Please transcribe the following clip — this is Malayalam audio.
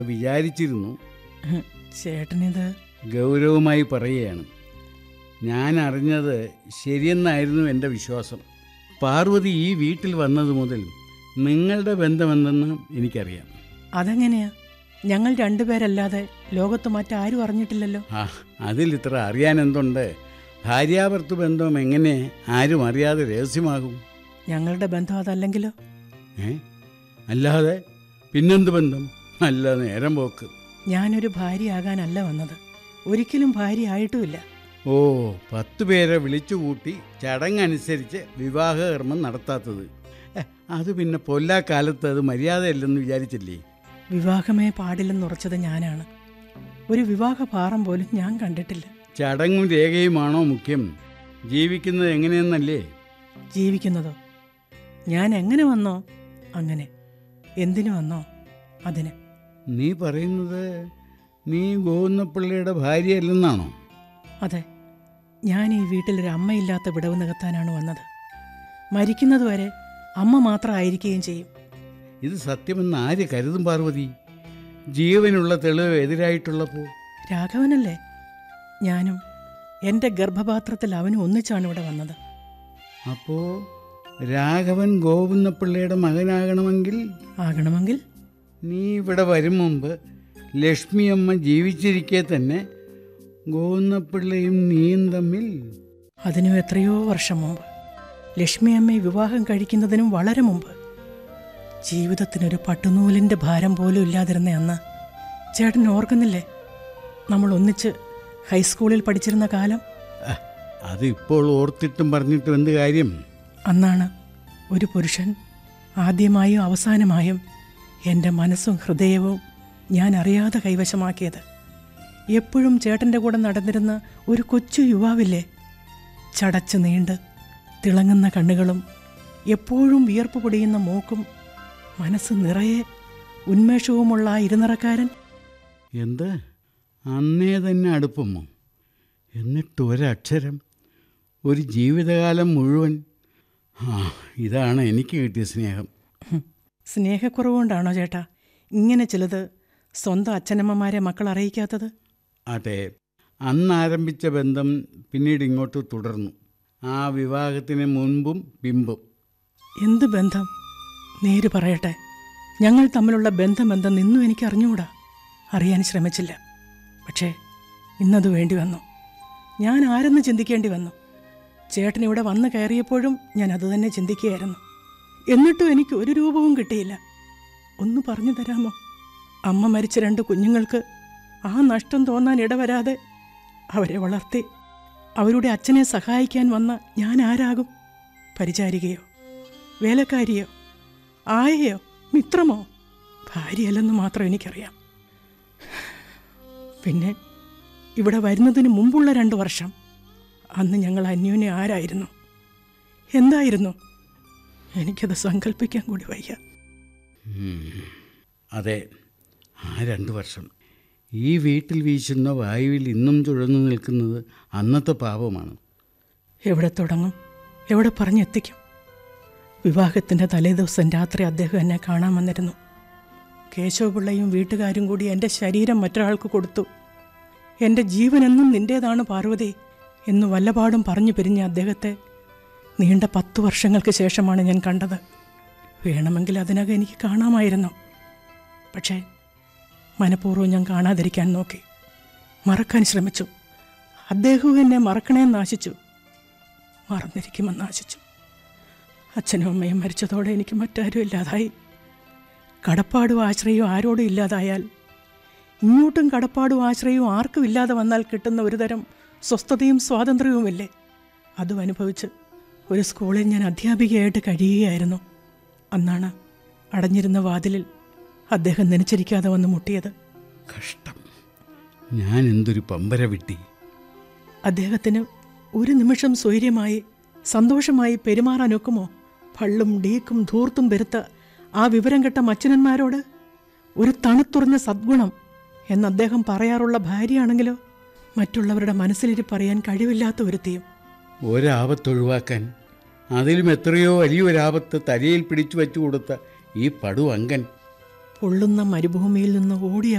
വിചാരിച്ചിരുന്നു ഹും, ചേട്ടനിത് ഗൗരവമായി പറയുകയാണ് ഞാൻ അറിഞ്ഞത് ശരിയെന്നായിരുന്നു എൻ്റെ വിശ്വാസം പാർവതി ഈ വീട്ടിൽ വന്നത് മുതൽ നിങ്ങളുടെ ബന്ധമെന്തെന്ന് എനിക്കറിയാം അതെങ്ങനെയാ ഞങ്ങൾ രണ്ടുപേരല്ലാതെ ലോകത്ത് മറ്റാരും അറിഞ്ഞിട്ടില്ലല്ലോ ആ അതിൽ ഇത്ര അറിയാൻ എന്തുണ്ട് ഭാര്യാഭർത്തൃ ബന്ധം എങ്ങനെ ആരും അറിയാതെ രഹസ്യമാകും ഞങ്ങളുടെ ബന്ധം അതല്ലെങ്കിലോ ഏ അല്ലാതെ പിന്നെന്ത് ബന്ധം നല്ല നേരം പോക്ക് ഞാനൊരു ഭാര്യയാകാനല്ല വന്നത് ഒരിക്കലും ഭാര്യ ആയിട്ടുമില്ല ഓ പത്ത് പേരെ വിളിച്ചുകൂട്ടി ചടങ്ങനുസരിച്ച് വിവാഹകർമ്മം നടത്താത്തത് ഏ, അത് പിന്നെ പൊല്ലാക്കാലത്ത് അത് മര്യാദയല്ലെന്ന് വിചാരിച്ചില്ലേ വിവാഹമേ പാടില്ലെന്ന് ഉറച്ചത് ഞാനാണ് ഒരു വിവാഹ പാറം പോലും ഞാൻ കണ്ടിട്ടില്ല ചടങ്ങും രേഖയുമാണോ മുഖ്യം ജീവിക്കുന്നത് എങ്ങനെയെന്നല്ലേ ജീവിക്കുന്നതോ ഞാൻ എങ്ങനെ വന്നോ അങ്ങനെ എന്തിനു വന്നോ അതിന് നീ പറയുന്നത് നീ ഗോവിന്ദപ്പിള്ളയുടെ ഭാര്യയല്ലെന്നാണോ അതെ ഞാൻ ഈ വീട്ടിലൊരു അമ്മയില്ലാത്ത വിടവ് നികത്താനാണ് വന്നത് മരിക്കുന്നതുവരെ അമ്മ മാത്രമായിരിക്കുകയും ചെയ്യും ഇത് സത്യമെന്ന് ആര് കരുതും പാർവതി ജീവനുള്ള തെളിവ് എതിരായിട്ടുള്ളപ്പോൾ രാഘവനല്ലേ ഞാനും എൻ്റെ ഗർഭപാത്രത്തിൽ അവനും ഒന്നിച്ചാണ് ഇവിടെ വന്നത് അപ്പോ രാഘവൻ ഗോവിന്ദപ്പിള്ളയുടെ മകനാകണമെങ്കിൽ ആകണമെങ്കിൽ നീ ഇവിടെ വരും മുമ്പ് ലക്ഷ്മിയമ്മ ജീവിച്ചിരിക്കെ തന്നെ ഗോവിന്ദപ്പിള്ളയും നീയും തമ്മിൽ അതിനും എത്രയോ വർഷം മുമ്പ് ലക്ഷ്മി അമ്മയെ വിവാഹം കഴിക്കുന്നതിനും വളരെ മുമ്പ് ജീവിതത്തിനൊരു പട്ടുനൂലിൻ്റെ ഭാരം പോലും ഇല്ലാതിരുന്ന അന്ന് ചേട്ടൻ ഓർക്കുന്നില്ലേ നമ്മൾ ഒന്നിച്ച് ഹൈസ്കൂളിൽ പഠിച്ചിരുന്ന കാലം അഹ്, അത് ഇപ്പോൾ ഓർത്തിട്ടും പറഞ്ഞിട്ടും എന്ത് കാര്യം അന്നാണ് ഒരു പുരുഷൻ ആദ്യമായും അവസാനമായും എൻ്റെ മനസ്സും ഹൃദയവും ഞാൻ അറിയാതെ കൈവശമാക്കിയത് എപ്പോഴും ചേട്ടൻ്റെ കൂടെ നടന്നിരുന്ന ഒരു കൊച്ചു യുവാവില്ലേ ചടച്ചു നീണ്ട് തിളങ്ങുന്ന കണ്ണുകളും എപ്പോഴും വിയർപ്പ് പൊടിയുന്ന മൂക്കും മനസ്സ് നിറയെ ഉന്മേഷവുമുള്ള ആ ഇരുനിറക്കാരൻ എന്ത് അന്നേ തന്നെ അടുപ്പമോ എന്നിട്ട് ഒരക്ഷരം ഒരു ജീവിതകാലം മുഴുവൻ ആ ഇതാണ് എനിക്ക് കിട്ടിയ സ്നേഹം ഹും, സ്നേഹക്കുറവുകൊണ്ടാണോ ചേട്ടാ ഇങ്ങനെ ചിലത് സ്വന്തം അച്ഛനമ്മമാരെ മക്കൾ അറിയിക്കാത്തത് അതെ അന്ന് ആരംഭിച്ച ബന്ധം പിന്നീട് ഇങ്ങോട്ട് തുടർന്നു ആ വിവാഹത്തിന് മുൻപും പിമ്പും എന്ത് ബന്ധം നേര് പറയട്ടെ ഞങ്ങൾ തമ്മിലുള്ള ബന്ധം എന്തെന്ന് ഇന്നും എനിക്ക് അറിഞ്ഞുകൂടാ അറിയാൻ ശ്രമിച്ചില്ല പക്ഷേ ഇന്നത് വേണ്ടി വന്നു ഞാൻ ആരെന്ന് ചിന്തിക്കേണ്ടി വന്നു ചേട്ടൻ ഇവിടെ വന്ന് കയറിയപ്പോഴും ഞാൻ അത് തന്നെ ചിന്തിക്കുകയായിരുന്നു എന്നിട്ടും എനിക്ക് ഒരു രൂപവും കിട്ടിയില്ല ഒന്ന് പറഞ്ഞു തരാമോ അമ്മ മരിച്ച രണ്ട് കുഞ്ഞുങ്ങൾക്ക് ആ നഷ്ടം തോന്നാൻ ഇടവരാതെ അവരെ വളർത്തി അവരുടെ അച്ഛനെ സഹായിക്കാൻ വന്ന ഞാൻ ആരാകും പരിചാരികയോ വേലക്കാരിയോ ആയയോ മിത്രമോ ഭാര്യയല്ലെന്ന് മാത്രം എനിക്കറിയാം പിന്നെ ഇവിടെ വരുന്നതിന് മുമ്പുള്ള രണ്ട് വർഷം അന്ന് ഞങ്ങൾ അന്യോന്യം ആരായിരുന്നു എന്തായിരുന്നു എനിക്കത് സങ്കല്പിക്കാൻ കൂടി വയ്യ ഉം. അതെ ആ രണ്ട് വർഷം ഈ വീട്ടിൽ വീശുന്ന വായുവിൽ ഇന്നും ചുഴന്നു നിൽക്കുന്നത് അന്നത്തെ പാപമാണ് എവിടെ തുടങ്ങും എവിടെ പറഞ്ഞെത്തിക്കും വിവാഹത്തിൻ്റെ തലേദിവസം രാത്രി അദ്ദേഹം എന്നെ കാണാൻ വന്നിരുന്നു കേശവപിള്ളയും വീട്ടുകാരും കൂടി എൻ്റെ ശരീരം മറ്റൊരാൾക്ക് കൊടുത്തു എൻ്റെ ജീവനെന്നും നിൻ്റേതാണ് പാർവതി എന്ന് വല്ലപാടും പറഞ്ഞു പിരിഞ്ഞ അദ്ദേഹത്തെ നീണ്ട പത്തു വർഷങ്ങൾക്ക് ശേഷമാണ് ഞാൻ കണ്ടത് വേണമെങ്കിൽ അതിനകം എനിക്ക് കാണാമായിരുന്നു പക്ഷേ മനഃപൂർവ്വം ഞാൻ കാണാതിരിക്കാൻ നോക്കി മറക്കാൻ ശ്രമിച്ചു അദ്ദേഹവും എന്നെ മറക്കണേന്ന് ആശിച്ചു മറന്നിരിക്കുമെന്ന് ആശിച്ചു അച്ഛനും അമ്മയും മരിച്ചതോടെ എനിക്ക് മറ്റാരും ഇല്ലാതായി കടപ്പാടും ആശ്രയവും ആരോടും ഇല്ലാതായാൽ ഇങ്ങോട്ടും കടപ്പാടും ആശ്രയവും ആർക്കും ഇല്ലാതെ വന്നാൽ കിട്ടുന്ന ഒരുതരം സ്വസ്ഥതയും സ്വാതന്ത്ര്യവുമില്ലേ അതും അനുഭവിച്ച് ഒരു സ്കൂളിൽ ഞാൻ അധ്യാപികയായിട്ട് കഴിയുകയായിരുന്നു അന്നാണ് അടഞ്ഞിരുന്ന വാതിലിൽ അദ്ദേഹം നനച്ചിരിക്കാതെ വന്ന് മുട്ടിയത് കഷ്ടം ഞാൻ എന്തൊരു പമ്പര വിട്ടി അദ്ദേഹത്തിന് ഒരു നിമിഷം സ്വൈര്യമായി സന്തോഷമായി പെരുമാറാൻ ഒക്കുമോ പള്ളും ഡീക്കും ധൂർത്തും പെരുത്ത ആ വിവരം കെട്ട മച്ചനന്മാരോട് ഒരു തണുത്തുറഞ്ഞ സദ്ഗുണം എന്ന് അദ്ദേഹം പറയാറുള്ള ഭാര്യയാണെങ്കിലോ മറ്റുള്ളവരുടെ മനസ്സിലിരിപ്പറിയാൻ കഴിവില്ലാത്ത ഒരുത്തിയും ഒരാപത്തൊഴിവാക്കാൻ അതിലും എത്രയോ വലിയൊരാപത്ത് തലയിൽ പിടിച്ചു വച്ചു കൊടുത്ത ഈ പടുവങ്കൻ പൊള്ളുന്ന മരുഭൂമിയിൽ നിന്ന് ഓടി